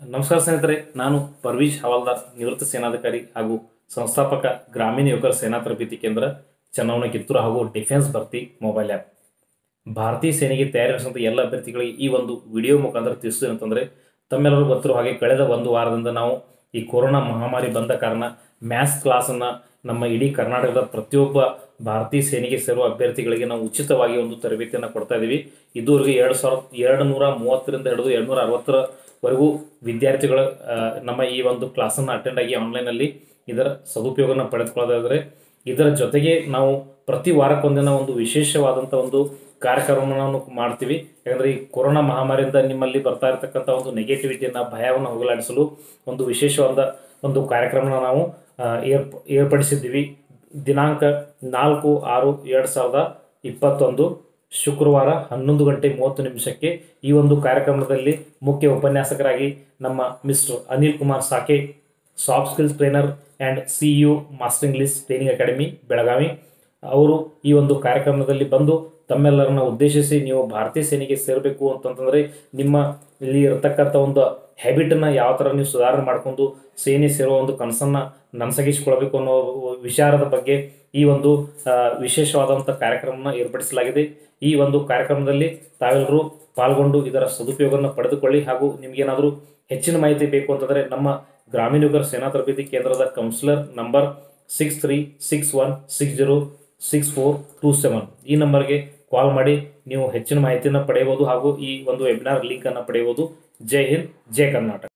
ನಮಸ್ಕಾರ ಸ್ನೇಹಿತರೆ ನಾನು ಪರ್ವೀಶ್ ಹವಾಲ್ದಾರ್ ನಿವೃತ್ತ ಸೇನಾಧಿಕಾರಿ ಹಾಗೂ ಸಂಸ್ಥಾಪಕ ಗ್ರಾಮೀಣ ಯುವಕರ ಸೇನಾ ತರಬೇತಿ ಕೇಂದ್ರ ಚುನಾವಣೆ ಕಿತ್ತೂರು ಹಾಗೂ ಡಿಫೆನ್ಸ್ ಭರ್ತಿ ಮೊಬೈಲ್ ಆ್ಯಪ್ ಭಾರತೀಯ ಸೇನೆಗೆ ತಯಾರಿಸಿದಂಥ ಎಲ್ಲ ಅಭ್ಯರ್ಥಿಗಳಿಗೆ ಈ ಒಂದು ವಿಡಿಯೋ ಮುಖಾಂತರ ತಿಳಿಸ್ತೀನಿ ಅಂತಂದರೆ ತಮ್ಮೆಲ್ಲರೂ ಗೊತ್ತಿರೋ ಹಾಗೆ ಕಳೆದ ಒಂದು ವಾರದಿಂದ ನಾವು ಈ ಕೊರೋನಾ ಮಹಾಮಾರಿ ಬಂದ ಕಾರಣ ಮ್ಯಾಥ್ಸ್ ಕ್ಲಾಸನ್ನು ನಮ್ಮ ಇಡೀ ಕರ್ನಾಟಕದ ಪ್ರತಿಯೊಬ್ಬ ಭಾರತೀಯ ಸೇನೆಗೆ ಸೇರುವ ಅಭ್ಯರ್ಥಿಗಳಿಗೆ ನಾವು ಉಚಿತವಾಗಿ ಒಂದು ತರಬೇತಿಯನ್ನು ಕೊಡ್ತಾ ಇದ್ದೀವಿ ಇದುವರೆಗೆ ಎರಡು ಸಾವಿರದ ಎರಡು ನೂರ ಮೂವತ್ತರಿಂದ ಹಿಡಿದು ಎರಡು ನೂರ ಅರವತ್ತರವರೆಗೂ ವಿದ್ಯಾರ್ಥಿಗಳು ಆ, ನಮ್ಮ ಈ ಒಂದು ಕ್ಲಾಸನ್ನು ಅಟೆಂಡ್ ಆಗಿ ಆನ್ಲೈನಲ್ಲಿ ಇದರ ಸದುಪಯೋಗನ ಪಡೆದುಕೊಳ್ಳೋದಾದರೆ ಇದರ ಜೊತೆಗೆ ನಾವು ಪ್ರತಿ ವಾರಕ್ಕೊಂದಿನ ಒಂದು ವಿಶೇಷವಾದಂಥ ಒಂದು ಕಾರ್ಯಕ್ರಮವನ್ನು ಮಾಡ್ತೀವಿ ಯಾಕಂದರೆ ಈ ಕೊರೋನಾ ಮಹಾಮಾರಿಯಿಂದ ನಿಮ್ಮಲ್ಲಿ ಬರ್ತಾ ಇರತಕ್ಕಂಥ ಒಂದು ನೆಗೆಟಿವಿಟಿಯನ್ನು ಭಯವನ್ನು ಹೋಗಲಾಡಿಸಲು ಒಂದು ವಿಶೇಷವಾದ ಒಂದು ಕಾರ್ಯಕ್ರಮನ ನಾವು ಆ, ಏರ್ಪ ಏರ್ಪಡಿಸಿದ್ದೀವಿ ದಿನಾಂಕ ನಾಲ್ಕು ಆರು ಎರಡು ಸಾವಿರದ ಇಪ್ಪತ್ತೊಂದು ಶುಕ್ರವಾರ ಹನ್ನೊಂದು ಗಂಟೆ ಮೂವತ್ತು ನಿಮಿಷಕ್ಕೆ ಈ ಒಂದು ಕಾರ್ಯಕ್ರಮದಲ್ಲಿ ಮುಖ್ಯ ಉಪನ್ಯಾಸಕರಾಗಿ ನಮ್ಮ ಮಿಸ್ಟರ್ ಅನಿಲ್ ಕುಮಾರ್ ಸಾಕೆ soft skills trainer and C U master English training academy Belagavi ಅವರು ಈ ಒಂದು ಕಾರ್ಯಕ್ರಮದಲ್ಲಿ ಬಂದು ತಮ್ಮೆಲ್ಲರನ್ನ ಉದ್ದೇಶಿಸಿ ನೀವು ಭಾರತೀಯ ಸೇನೆಗೆ ಸೇರಬೇಕು ಅಂತಂತಂದರೆ ನಿಮ್ಮ ಇಲ್ಲಿ ಇರತಕ್ಕಂಥ ಒಂದು ಹ್ಯಾಬಿಟನ್ನು ಯಾವ ಥರ ನೀವು ಸುಧಾರಣೆ ಮಾಡಿಕೊಂಡು ಸೇನೆ ಸೇರುವ ಒಂದು ಕನಸನ್ನು ನನಸಗಿಸಿಕೊಳ್ಬೇಕು ಅನ್ನೋ ವಿಚಾರದ ಬಗ್ಗೆ ಈ ಒಂದು ಆ, ವಿಶೇಷವಾದಂಥ ಕಾರ್ಯಕ್ರಮನ ಏರ್ಪಡಿಸಲಾಗಿದೆ ಈ ಒಂದು ಕಾರ್ಯಕ್ರಮದಲ್ಲಿ ತಾವೆಲ್ಲರೂ ಪಾಲ್ಗೊಂಡು ಇದರ ಸದುಪಯೋಗವನ್ನು ಪಡೆದುಕೊಳ್ಳಿ ಹಾಗೂ ನಿಮಗೇನಾದರೂ ಹೆಚ್ಚಿನ ಮಾಹಿತಿ ಬೇಕು ಅಂತಂದರೆ ನಮ್ಮ ಗ್ರಾಮೀಣ ಯುವಕರ ಸೇನಾ ತರಬೇತಿ ಕೇಂದ್ರದ councillor number six three six one six zero six four two seven ಈ ನಂಬರ್ಗೆ ಕಾಲ್ ಮಾಡಿ ನೀವು ಹೆಚ್ಚಿನ ಮಾಹಿತಿಯನ್ನು ಪಡೆಯಬಹುದು ಹಾಗೂ ಈ ಒಂದು ವೆಬಿನಾರ್ ಲಿಂಕನ್ನು ಪಡೆಯಬಹುದು ಜೈ ಹಿಂದ್ ಜೈ ಕರ್ನಾಟಕ